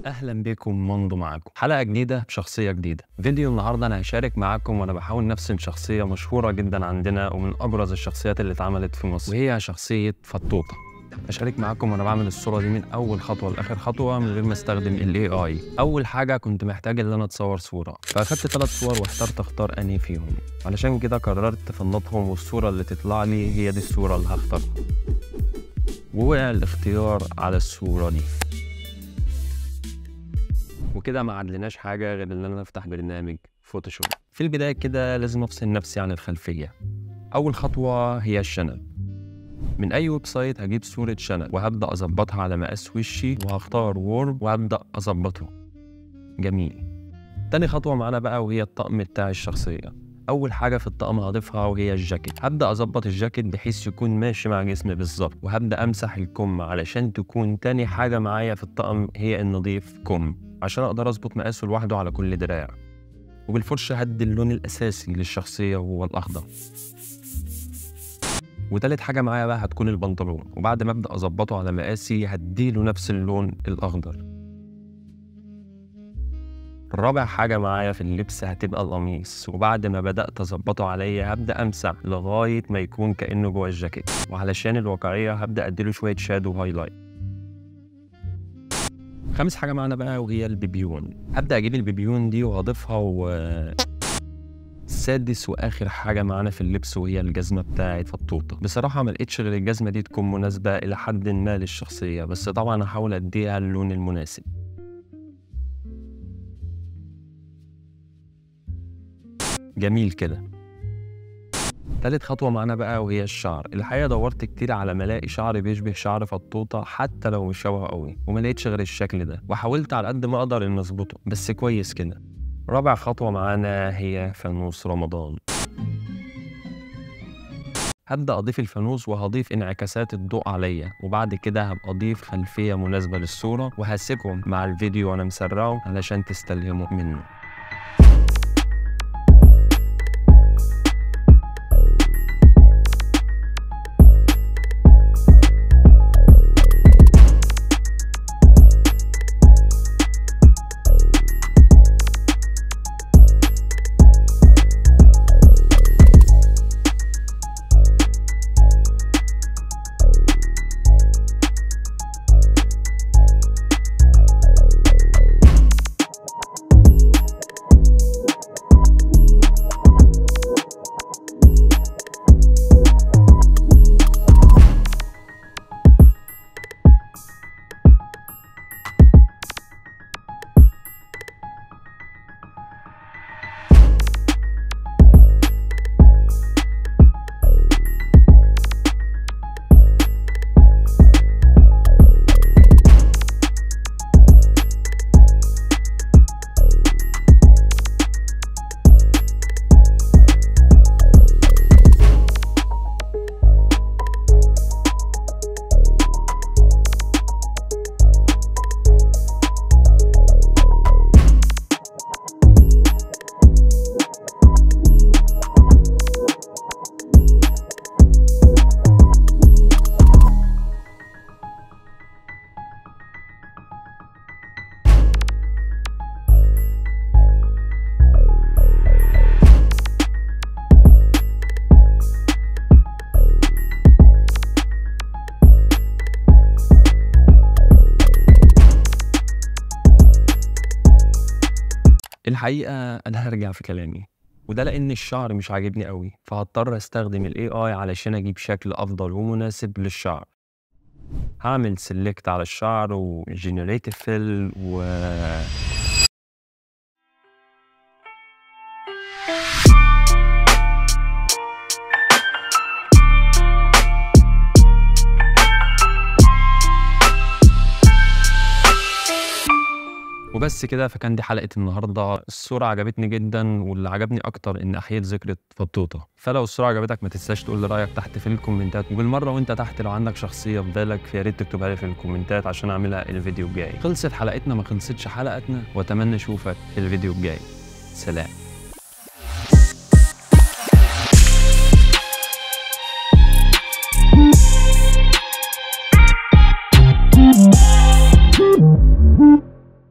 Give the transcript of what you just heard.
اهلا بكم منذ معاكم حلقه جديده بشخصيه جديده فيديو النهارده انا هشارك معاكم وانا بحاول نفسي شخصيه مشهوره جدا عندنا ومن ابرز الشخصيات اللي اتعملت في مصر وهي شخصيه فطوطه هشارك معاكم وانا بعمل الصوره دي من اول خطوه لاخر خطوه من غير ما استخدم الاي اي اول حاجه كنت محتاج ان انا اتصور صوره فاخدت ثلاث صور واحترت اختار انهي فيهم علشان كده قررت افنطهم والصوره اللي تطلع لي هي دي الصوره اللي هختارها ووقع الاختيار على الصوره دي وكده ما عدلناش حاجه غير ان انا افتح برنامج فوتوشوب في البدايه كده لازم افصل نفسي عن الخلفيه اول خطوه هي الشنب من اي ويب سايت هجيب صوره شنب وهبدا اظبطها على مقاس وشي وهختار وورم وهبدا اظبطه جميل تاني خطوه معانا بقى وهي الطقم بتاع الشخصيه اول حاجه في الطقم هضيفها وهي الجاكيت هبدا اظبط الجاكيت بحيث يكون ماشي مع جسمي بالظبط وهبدا امسح الكم علشان تكون تاني حاجه معايا في الطقم هي ان اضيف كم عشان اقدر اظبط مقاسه لوحده على كل دراع وبالفرشه هدي اللون الاساسي للشخصيه وهو الاخضر وتالت حاجه معايا بقى هتكون البنطلون وبعد ما ابدا اظبطه على مقاسي هديله نفس اللون الاخضر رابع حاجة معايا في اللبس هتبقى القميص وبعد ما بدأت أظبطه عليا هبدأ أمسح لغاية ما يكون كأنه جوه الجاكيت وعلشان الواقعية هبدأ أديله شوية شادو هايلايت خامس حاجة معانا بقى وهي البيبيون هبدأ أجيب البيبيون دي وأضيفها و سادس واخر حاجه معانا في اللبس وهي الجزمه بتاعت فطوطه بصراحه ما لقيتش غير الجزمه دي تكون مناسبه الى حد ما للشخصيه بس طبعا هحاول اديها اللون المناسب جميل كده تالت خطوة معانا بقى وهي الشعر الحقيقة دورت كتير على ما الاقي شعر بيشبه شعر فطوطة حتى لو مش شبهه قوي وما لقيتش غير الشكل ده وحاولت على قد ما اقدر ان اظبطه بس كويس كده رابع خطوة معانا هي فانوس رمضان هبدأ أضيف الفانوس وهضيف انعكاسات الضوء عليا وبعد كده هبقى أضيف خلفية مناسبة للصورة وهسيبهم مع الفيديو وأنا مسرعه علشان تستلهموا منه الحقيقة أنا هرجع في كلامي وده لأن الشعر مش عاجبني قوي فهضطر أستخدم ال AI علشان أجيب شكل أفضل ومناسب للشعر هعمل سيلكت على الشعر وجنريتيف فيل و وبس كده فكان دي حلقة النهاردة الصورة عجبتني جدا واللي عجبني أكتر إن أحييت ذكرى فطوطة فلو الصورة عجبتك ما تنساش تقول لي رأيك تحت في الكومنتات وبالمرة وأنت تحت لو عندك شخصية في بالك فيا ريت تكتبها لي في الكومنتات عشان أعملها الفيديو الجاي خلصت حلقتنا ما خلصتش حلقتنا وأتمنى أشوفك في الفيديو الجاي سلام